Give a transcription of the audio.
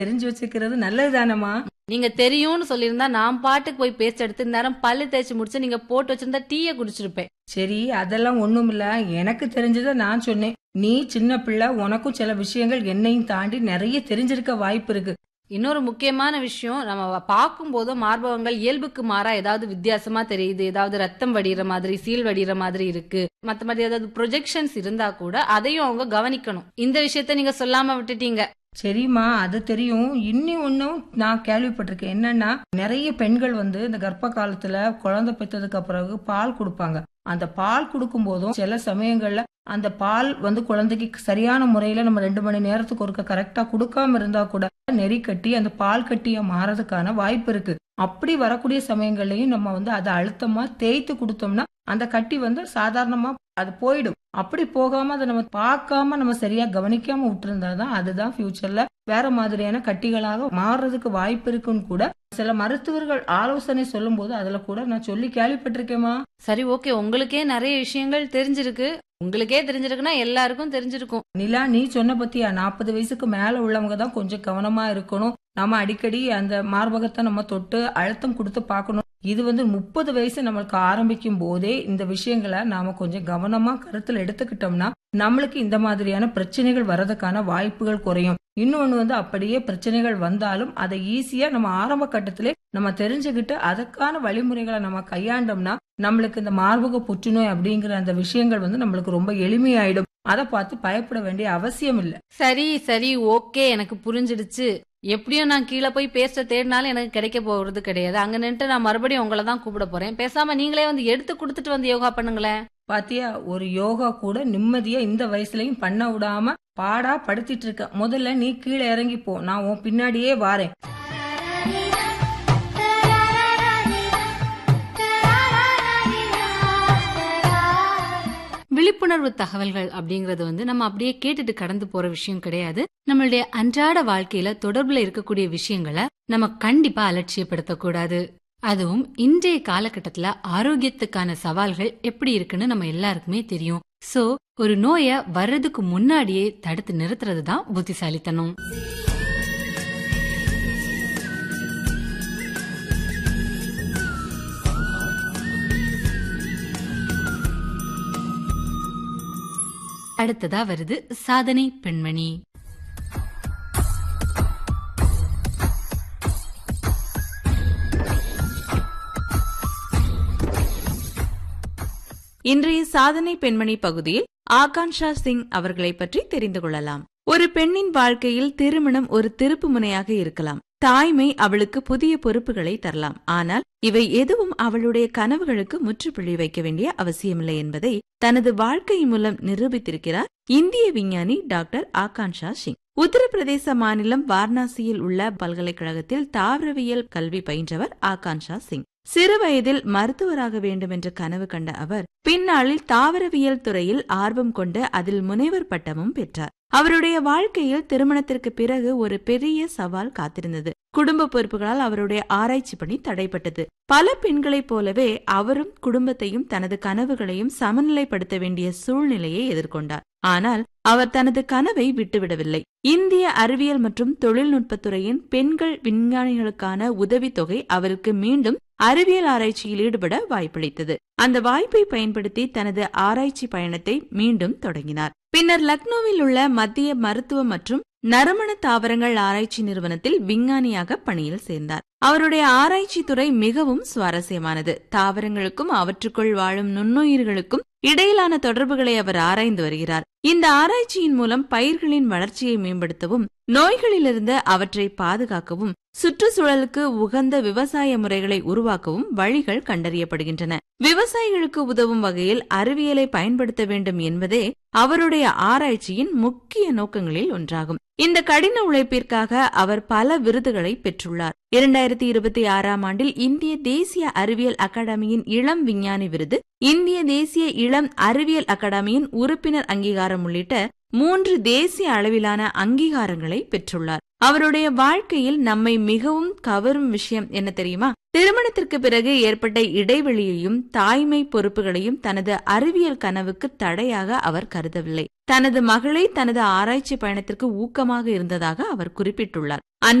தெரிஞ்சு வச்சுக்கிறது நல்லதுதானம்மா நீங்க தெரியும்னு சொல்லியிருந்தா நான் பாட்டுக்கு போய் பேஸ்ட் எடுத்து நேரம் பல்லு தேய்ச்சி முடிச்சு நீங்க போட்டு வச்சிருந்தா டீயை குடிச்சிருப்பேன் சரி அதெல்லாம் ஒண்ணுமில்ல எனக்கு தெரிஞ்சதை நான் சொன்னேன் நீ சின்ன பிள்ளை உனக்கும் சில விஷயங்கள் என்னையும் தாண்டி நிறைய தெரிஞ்சிருக்க வாய்ப்பு இருக்கு இன்னொரு முக்கியமான விஷயம் நம்ம பார்க்கும் போதும் மார்பகங்கள் இயல்புக்கு மாறா ஏதாவது வித்தியாசமா தெரியுது ஏதாவது ரத்தம் வடிகிற மாதிரி சீல் வடிகிற மாதிரி இருக்கு மத்த மாதிரி ஏதாவது ப்ரொஜெக்ஷன்ஸ் இருந்தா கூட அதையும் அவங்க கவனிக்கணும் இந்த விஷயத்த நீங்க சொல்லாம விட்டுட்டீங்க சரிம்மா அது தெரியும் இன்னி ஒன்னும் நான் கேள்விப்பட்டிருக்கேன் என்னன்னா நிறைய பெண்கள் வந்து இந்த கர்ப்ப காலத்துல குழந்தை பெற்றதுக்கு பிறகு பால் கொடுப்பாங்க அந்த பால் கொடுக்கும் போதும் சில சமயங்கள்ல அந்த பால் வந்து குழந்தைக்கு சரியான முறையில நம்ம ரெண்டு மணி நேரத்துக்கு ஒருக்க கரெக்டா கொடுக்காம இருந்தா கூட நெறி கட்டி அந்த பால் கட்டியா மாறதுக்கான வாய்ப்பு இருக்கு அப்படி வரக்கூடிய சமயங்கள்லயும் நம்ம வந்து அதை அழுத்தமா தேய்த்து கொடுத்தோம்னா அந்த கட்டி வந்து சாதாரணமா அது போயிடும் அப்படி போகாம அதை நம்ம பார்க்காம நம்ம சரியா கவனிக்காம விட்டுருந்தாதான் அதுதான் ஃபியூச்சர்ல வேற மாதிரியான கட்டிகளாக மாறுறதுக்கு வாய்ப்பு இருக்குன்னு கூட சில மருத்துவர்கள் ஆலோசனை சொல்லும் போது அதுல கூட நான் சொல்லி கேள்விப்பட்டிருக்கேமா சரி ஓகே உங்களுக்கே நிறைய விஷயங்கள் தெரிஞ்சிருக்கு உங்களுக்கே தெரிஞ்சிருக்குன்னா எல்லாருக்கும் தெரிஞ்சிருக்கும் நிலா நீ சொன்ன பத்தியா நாற்பது வயசுக்கு மேல உள்ளவங்க தான் கொஞ்சம் கவனமா இருக்கணும் நம்ம அடிக்கடி அந்த மார்பகத்தை நம்ம தொட்டு அழுத்தம் கொடுத்து பார்க்கணும் இது வந்து முப்பது வயசு நம்மளுக்கு ஆரம்பிக்கும் போதே இந்த விஷயங்களை நாம கொஞ்சம் கவனமா கருத்துல எடுத்துக்கிட்டோம்னா நம்மளுக்கு இந்த மாதிரியான பிரச்சனைகள் வர்றதுக்கான வாய்ப்புகள் குறையும் இன்னொன்னு வந்து அப்படியே பிரச்சனைகள் வந்தாலும் அதை ஈஸியா நம்ம ஆரம்ப கட்டத்திலே நம்ம தெரிஞ்சுக்கிட்டு அதுக்கான வழிமுறைகளை நம்ம கையாண்டோம்னா நம்மளுக்கு இந்த மார்பக புற்றுநோய் அப்படிங்கிற அந்த விஷயங்கள் வந்து நம்மளுக்கு ரொம்ப எளிமையாயிடும் அதை பார்த்து பயப்பட வேண்டிய அவசியம் இல்ல சரி சரி ஓகே எனக்கு புரிஞ்சிடுச்சு எப்படியும் நான் கீழே போய் பேச தேடினாலும் எனக்கு கிடைக்க போறது கிடையாது அங்க நின்று நான் மறுபடியும் உங்களை தான் கூப்பிட போறேன் பேசாம நீங்களே வந்து எடுத்து கொடுத்துட்டு வந்து யோகா பண்ணுங்களேன் பாத்தியா ஒரு யோகா கூட நிம்மதியா இந்த வயசுலயும் பண்ண விடாம பாடா படுத்திட்டு இருக்க முதல்ல நீ கீழே இறங்கி போ நான் உன் பின்னாடியே வாரேன் விழிப்புணர்வு தகவல்கள் அப்படிங்கறது வந்து நம்ம அப்படியே கேட்டுட்டு கடந்து போற விஷயம் கிடையாது நம்மளுடைய அன்றாட வாழ்க்கையில தொடர்புல இருக்கக்கூடிய விஷயங்களை நம்ம கண்டிப்பா அலட்சியப்படுத்த கூடாது அதுவும் இன்றைய காலகட்டத்துல ஆரோக்கியத்துக்கான சவால்கள் எப்படி இருக்குன்னு நம்ம எல்லாருக்குமே தெரியும் சோ ஒரு நோய வர்றதுக்கு முன்னாடியே தடுத்து நிறுத்துறது தான் புத்திசாலித்தனம் அடுத்ததா வருது சாதனை பெண்மணி இன்றைய சாதனை பெண்மணி பகுதியில் ஆகான்ஷா சிங் அவர்களை பற்றி தெரிந்து கொள்ளலாம் ஒரு பெண்ணின் வாழ்க்கையில் திருமணம் ஒரு திருப்பு முனையாக இருக்கலாம் தாய்மை அவளுக்கு புதிய பொறுப்புகளை தரலாம் ஆனால் இவை எதுவும் அவளுடைய கனவுகளுக்கு முற்றுப்புள்ளி வைக்க வேண்டிய அவசியமில்லை என்பதை தனது வாழ்க்கை மூலம் நிரூபித்திருக்கிறார் இந்திய விஞ்ஞானி டாக்டர் ஆகான்ஷா சிங் உத்தரப்பிரதேச மாநிலம் வாரணாசியில் உள்ள பல்கலைக்கழகத்தில் தாவரவியல் கல்வி பயின்றவர் ஆகான்ஷா சிங் சிறு வயதில் மருத்துவராக வேண்டும் என்ற கனவு கண்ட அவர் பின்னாளில் தாவரவியல் துறையில் ஆர்வம் கொண்டு அதில் முனைவர் பட்டமும் பெற்றார் அவருடைய வாழ்க்கையில் திருமணத்திற்கு பிறகு ஒரு பெரிய சவால் காத்திருந்தது குடும்ப பொறுப்புகளால் அவருடைய ஆராய்ச்சி பணி தடைப்பட்டது பல பெண்களைப் போலவே அவரும் குடும்பத்தையும் தனது கனவுகளையும் சமநிலைப்படுத்த வேண்டிய சூழ்நிலையை எதிர்கொண்டார் ஆனால் அவர் தனது கனவை விட்டுவிடவில்லை இந்திய அறிவியல் மற்றும் தொழில்நுட்பத்துறையின் பெண்கள் விஞ்ஞானிகளுக்கான உதவித்தொகை அவருக்கு மீண்டும் அறிவியல் ஆராய்ச்சியில் ஈடுபட வாய்ப்பளித்தது அந்த வாய்ப்பை பயன்படுத்தி தனது ஆராய்ச்சி பயணத்தை மீண்டும் தொடங்கினார் பின்னர் லக்னோவில் உள்ள மத்திய மருத்துவ மற்றும் நறுமண தாவரங்கள் ஆராய்ச்சி நிறுவனத்தில் விஞ்ஞானியாக பணியில் சேர்ந்தார் அவருடைய ஆராய்ச்சி துறை மிகவும் சுவாரஸ்யமானது தாவரங்களுக்கும் அவற்றுக்குள் வாழும் நுண்ணுயிர்களுக்கும் இடையிலான தொடர்புகளை அவர் ஆராய்ந்து வருகிறார் இந்த ஆராய்ச்சியின் மூலம் பயிர்களின் வளர்ச்சியை மேம்படுத்தவும் நோய்களிலிருந்து அவற்றை பாதுகாக்கவும் சுற்றுச்சூழலுக்கு உகந்த விவசாய முறைகளை உருவாக்கவும் வழிகள் கண்டறியப்படுகின்றன விவசாயிகளுக்கு உதவும் வகையில் அறிவியலை பயன்படுத்த வேண்டும் என்பதே அவருடைய ஆராய்ச்சியின் முக்கிய நோக்கங்களில் ஒன்றாகும் இந்த கடின உழைப்பிற்காக அவர் பல விருதுகளை பெற்றுள்ளார் இரண்டாயிரத்தி இருபத்தி ஆறாம் ஆண்டில் இந்திய தேசிய அறிவியல் அகாடமியின் இளம் விஞ்ஞானி விருது இந்திய தேசிய இளம் அறிவியல் அகாடமியின் உறுப்பினர் அங்கீகாரம் உள்ளிட்ட மூன்று தேசிய அளவிலான அங்கீகாரங்களை பெற்றுள்ளார் அவருடைய வாழ்க்கையில் நம்மை மிகவும் கவரும் விஷயம் என்ன தெரியுமா திருமணத்திற்கு பிறகு ஏற்பட்ட இடைவெளியையும் தாய்மை பொறுப்புகளையும் தனது அறிவியல் கனவுக்கு தடையாக அவர் கருதவில்லை தனது மகளை தனது ஆராய்ச்சி பயணத்திற்கு ஊக்கமாக இருந்ததாக அவர் குறிப்பிட்டுள்ளார்